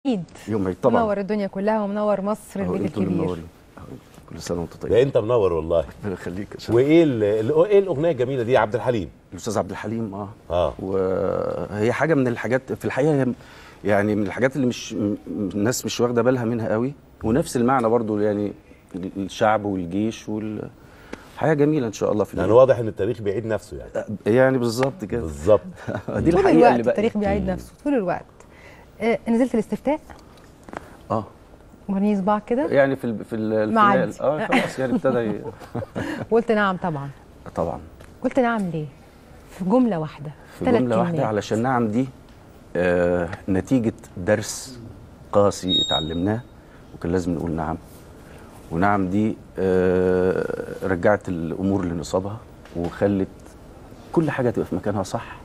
عيد يوم عيد طبعا منور الدنيا كلها ومنور مصر أهو البيت انتوا اللي الكبير منورين أهو، كل سنه وانتم ده طيبين انت منور والله ربنا يخليك يا شيخ. وايه ال- ال- ايه الاغنيه الجميله دي يا عبد الحليم الاستاذ عبد الحليم اه اه وهي حاجه من الحاجات في الحقيقه هي يعني من الحاجات اللي مش م- الناس مش واخده بالها منها قوي ونفس المعنى برضو يعني الشعب والجيش وال حاجه جميله ان شاء الله في يعني اليوم. واضح ان التاريخ بيعيد نفسه يعني يعني بالظبط كده بالظبط دي طول الحقيقه الوقت اللي بقى التاريخ بيعيد نفسه طول الوقت آه نزلت الاستفتاء اه وريني صباعك كده يعني في ال... في ال... معدي. في اه خلاص يعني ابتدى ي... قلت نعم طبعا طبعا قلت نعم ليه في جمله واحده في ثلاث جمله واحده كلمات. علشان نعم دي آه نتيجه درس قاسي اتعلمناه وكان لازم نقول نعم ونعم دي آه رجعت الامور لنصابها وخلت كل حاجه تبقى في مكانها صح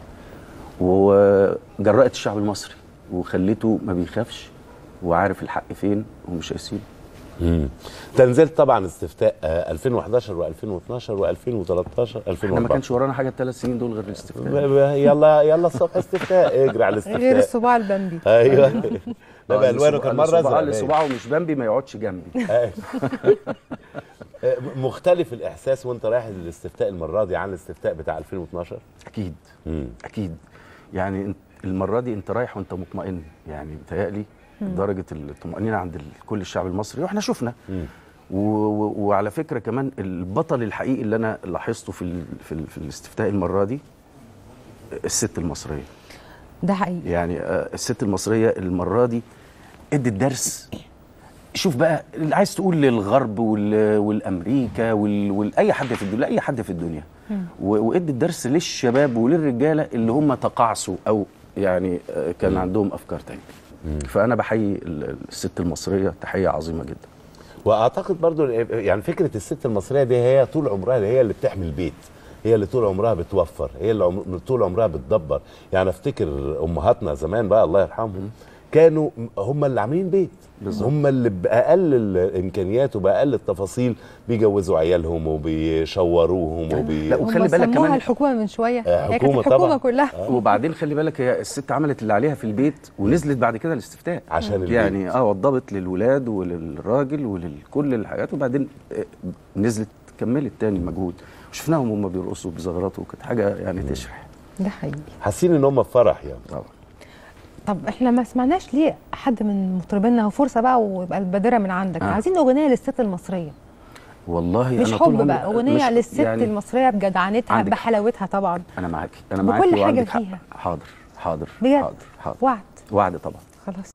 وجرأت الشعب المصري وخليته ما بيخافش وعارف الحق فين ومش هيسيب امم انت نزلت طبعا استفتاء آه، 2011 و2012 و2013 احنا ما كانش ورانا حاجه الثلاث سنين دول غير الاستفتاء يلا يلا الصبح استفتاء اجري على غير الاستفتاء الصباع البمبي ايوه لا آه، بقى الوانه اللي كان صباع- مره ازرق اللي باين. صباعه مش جنبي ما يقعدش جنبي أيوة. آه، مختلف الاحساس وانت رايح للاستفتاء المره دي عن الاستفتاء بتاع 2012 اكيد امم اكيد يعني انت المره دي انت رايح وانت مطمئن يعني متهيألي درجه الطمانينه عند ال- كل الشعب المصري واحنا شفنا مم. و و وعلى فكره كمان البطل الحقيقي اللي انا لاحظته في ال في, ال في الاستفتاء المره دي الست المصريه ده حقيقي يعني آه، الست المصريه المره دي ادت درس شوف بقى اللي عايز تقول للغرب وال- والامريكا وال- واي حد في الدنيا اي حد في الدنيا و- وادت درس للشباب وللرجاله اللي هم تقاعسوا او يعني آه، كان عندهم افكار تانية فانا بحيي ال- الست المصريه تحيه عظيمه جدا واعتقد برضو يعني فكره الست المصريه دي هي طول عمرها هي اللي بتحمي البيت هي اللي طول عمرها بتوفر هي اللي عم- طول عمرها بتدبر يعني افتكر امهاتنا زمان بقى الله يرحمهم كانوا هم اللي عاملين بيت بالظبط. هم اللي باقل الامكانيات وباقل التفاصيل بيجوزوا عيالهم وبيشوروهم وبي لا، وخلي هم بالك سموها كمان- الحكومه من شويه آه، هي كانت حكومة الحكومه طبعاً. كلها وبعدين خلي بالك هي الست عملت اللي عليها في البيت ونزلت بعد كده الاستفتاء عشان البيت. يعني اه وضبت للولاد وللراجل ولكل الحاجات وبعدين آه، نزلت كملت تاني مجهود وشفناهم هم بيرقصوا بزغرات وكانت حاجه يعني تشرح ده حقيقي حاسين ان هم في فرح يعني طبعا طب احنا ما سمعناش ليه حد من مطربينا فرصه بقى ويبقى البادره من عندك آه. عايزين اغنيه للست المصريه والله مش أنا طول حب عمري- بقى اغنيه مش- للست يعني المصريه بجدعنتها عندك- بحلاوتها طبعا انا معاكي انا بكل معاكي حاجة وعندك حق فيها. حاضر حاضر بجد؟ حاضر حاضر وعد وعد طبعا خلاص